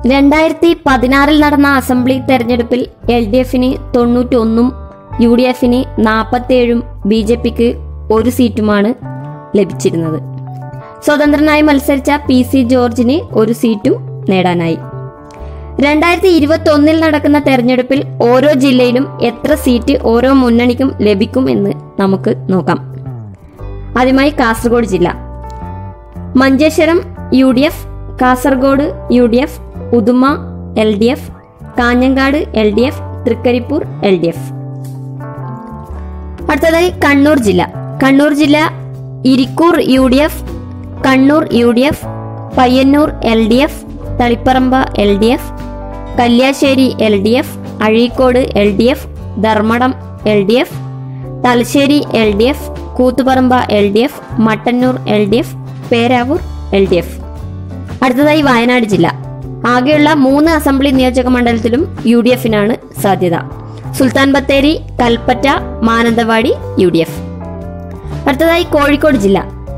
രണ്ടായിരത്തി പതിനാറിൽ നടന്ന അസംബ്ലി തെരഞ്ഞെടുപ്പിൽ എൽ ഡി എഫിന് തൊണ്ണൂറ്റി ഒന്നും യു ഡി എഫിന് നാൽപ്പത്തേഴും ബി ജെ പിക്ക് ഒരു സീറ്റുമാണ് ലഭിച്ചിരുന്നത് സ്വതന്ത്രനായി മത്സരിച്ച പി സി ജോർജിന് ഒരു സീറ്റും നേടാനായി രണ്ടായിരത്തി ഇരുപത്തി ഒന്നിൽ നടക്കുന്ന തെരഞ്ഞെടുപ്പിൽ ഓരോ ജില്ലയിലും എത്ര സീറ്റ് ഓരോ മുന്നണിക്കും ലഭിക്കും എന്ന് നമുക്ക് നോക്കാം ആദ്യമായി കാസർഗോഡ് ജില്ല Manjeshwaram U D F Kasaragod U D F Uduma L D F Kanhangad L D F Thrikaripur L D F അടുത്തതായി കണ്ണൂർ ജില്ല കണ്ണൂർ ജില്ല Irikkur U D F Kannur U D F Payyanur L D F Taliparamba L D F Kalliasseri L D F Azhikode L D F Dharmadam L D F Thalassery L D F Kuthuparamba L D F Mattannur L D F Peravoor L D F അടുത്തതായി വയനാട് ജില്ല ആകെയുള്ള മൂന്ന് assembly നിയോജക മണ്ഡലത്തിലും U D എഫിനാണ് സാധ്യത Sultan Bathery Kalpetta Mananthavady U D F അടുത്തതായി കോഴിക്കോട് ജില്ല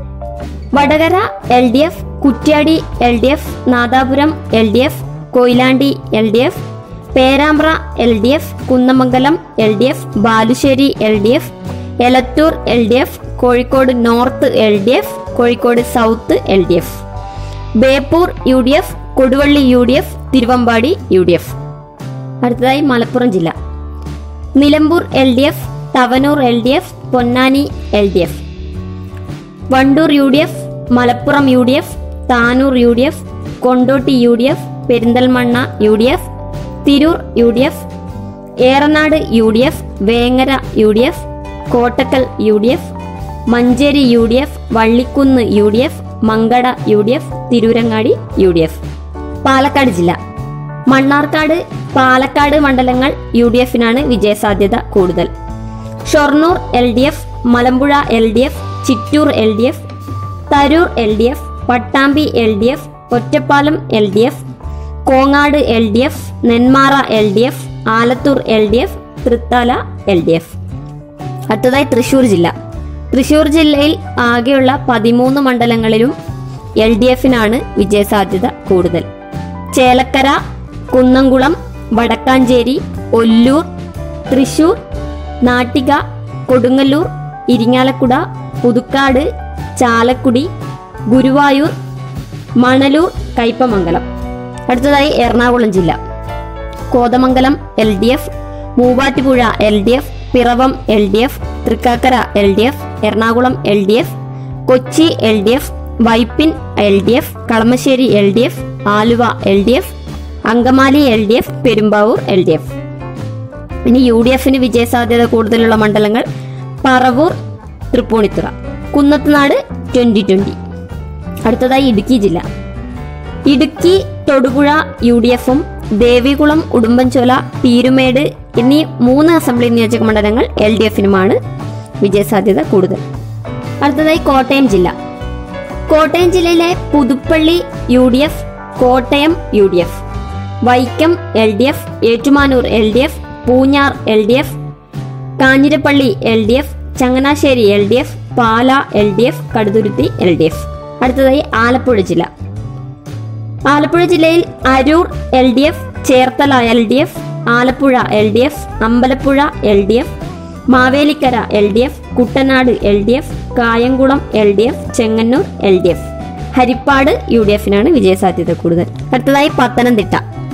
Vadakara L D F Kuttiady L D F Nadapuram L D F Koyilandy L D F Perambra L D F Kunnamangalam L D F Balussery L D F Elathur L D F Kozhikode North L D F Kozhikode South L D F Beypore U D F Koduvally U D F Thiruvambady U D F അടുത്തതായി മലപ്പുറം ജില്ല Nilambur L D F Thavanur L D F Ponnani L D F Wandoor U D F Malappuram U D F Tanur U D F Kondotty U D F Perinthalmanna U D F Tirur U D F Eranad U D F Vengara U D F Kottakkal U D F Manjeri U D F Vallikunnu U D F Mankada U D F Tirurangadi U D F Palakkad ജില്ല മണ്ണാർക്കാട് പാലക്കാട് മണ്ഡലങ്ങൾ U D എഫിനാണ് വിജയസാധ്യത കൂടുതൽ Shoranur L D F Malampuzha L D F Chittur L D F Tarur L D F Pattambi L D F Ottapalam L D F Kongad L D F Nenmara L D F Alathur L D F Thrithala L D F അടുത്തതായി തൃശൂർ ജില്ല തൃശൂർ ജില്ലയിൽ ആകെയുള്ള പതിമൂന്ന് മണ്ഡലങ്ങളിലും L D എഫിനാണ് വിജയസാധ്യത കൂടുതൽ ചേലക്കര കുന്നംകുളം വടക്കാഞ്ചേരി ഒല്ലൂർ തൃശൂർ നാട്ടിക കൊടുങ്ങല്ലൂർ ഇരിങ്ങാലക്കുട പുതുക്കാട് ചാലക്കുടി ഗുരുവായൂർ മണലൂർ കയ്പമംഗലം അടുത്തതായി എറണാകുളം ജില്ല Kothamangalam L D F Muvattupuzha L D F Piravom L D F Thrikkakara L D F Ernakulam L D F Kochi L D F Vypin L D F Kalamassery L D F Aluva L D F Angamaly L D F Perumbavoor L D F ഇനി U D എഫിന് വിജയസാധ്യത കൂടുതലുള്ള മണ്ഡലങ്ങൾ Paravur Thrippunithura Kunnathunad twenty twenty അടുത്തതായി ഇടുക്കി ജില്ല Idukki Thodupuzha U D എഫും ദേവികുളം ഉടുമ്പൻചോല പീരുമേട് എന്നീ മൂന്ന് അസംബ്ലി നിയോജക മണ്ഡലങ്ങൾ എൽ ഡി എഫിനുമാണ് വിജയസാധ്യത കൂടുതൽ അടുത്തതായി കോട്ടയം ജില്ല കോട്ടയം ജില്ലയിലെ Puthuppally U D F Kottayam U D F Vaikom L D F Ettumanoor L D F Poonjar L D F Kanjirappally L D F Changanassery L D F Pala L D F Kaduthuruthy L D F അടുത്തതായി ആലപ്പുഴ ജില്ല ആലപ്പുഴ ജില്ലയിൽ Aroor L D F Cherthala L D F Alappuzha L D F Ambalappuzha L D F Mavelikkara L D F Kuttanad L D F Kayamkulam L D F Chengannur L D F Haripad U D എഫിനാണ് വിജയസാധ്യത കൂടുതൽ അടുത്തതായി പത്തനംതിട്ട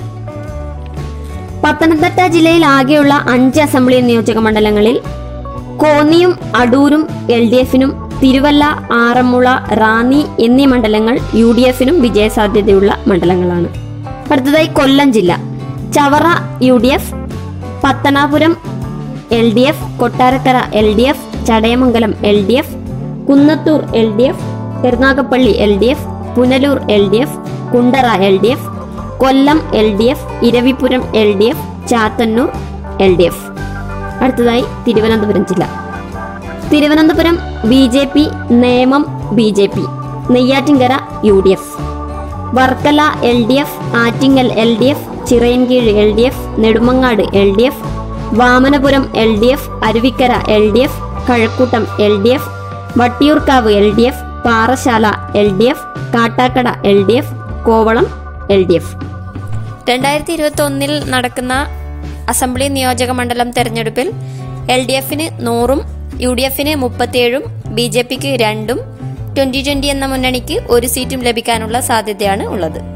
പത്തനംതിട്ട ജില്ലയിൽ ആകെയുള്ള അഞ്ച് അസംബ്ലി നിയോജക മണ്ഡലങ്ങളിൽ കോന്നിയും അടൂരും എൽ ഡി എഫിനും തിരുവല്ല ആറന്മുള റാന്നി എന്നീ മണ്ഡലങ്ങൾ യു ഡി എഫിനും വിജയസാധ്യതയുള്ള മണ്ഡലങ്ങളാണ് അടുത്തതായി കൊല്ലം ജില്ല Chavara U D F Pathanapuram L D F Kottarakkara L D F Chadayamangalam L D F Kunnathur L D F Karunagappally L D F Punalur L D F Kundara L D F Kollam L D F Eravipuram L D F Chathannoor L D F അടുത്തതായി തിരുവനന്തപുരം ജില്ല Thiruvananthapuram B J P Nemom B J P Neyyattinkara U D F Varkala L D F Attingal L D F Chirayinkeezhu L D F Nedumangad L D F Vamanapuram L D F Aruvikkara L D F Kazhakoottam L D F Vattiyoorkavu L D F Parassala L D F Kattakada L D F Kovalam L D F രണ്ടായിരത്തി ഇരുപത്തി ഒന്നിൽ നടക്കുന്ന assembly നിയോജക മണ്ഡലം തെരഞ്ഞെടുപ്പിൽ L D എഫിന് നൂറും U D എഫിന് മുപ്പത്തിയേഴും ബി ജെ പിക്ക് രണ്ടും ട്വന്റി ട്വന്റി എന്ന മുന്നണിക്ക് ഒരു സീറ്റും ലഭിക്കാനുള്ള സാധ്യതയാണ് ഉള്ളത്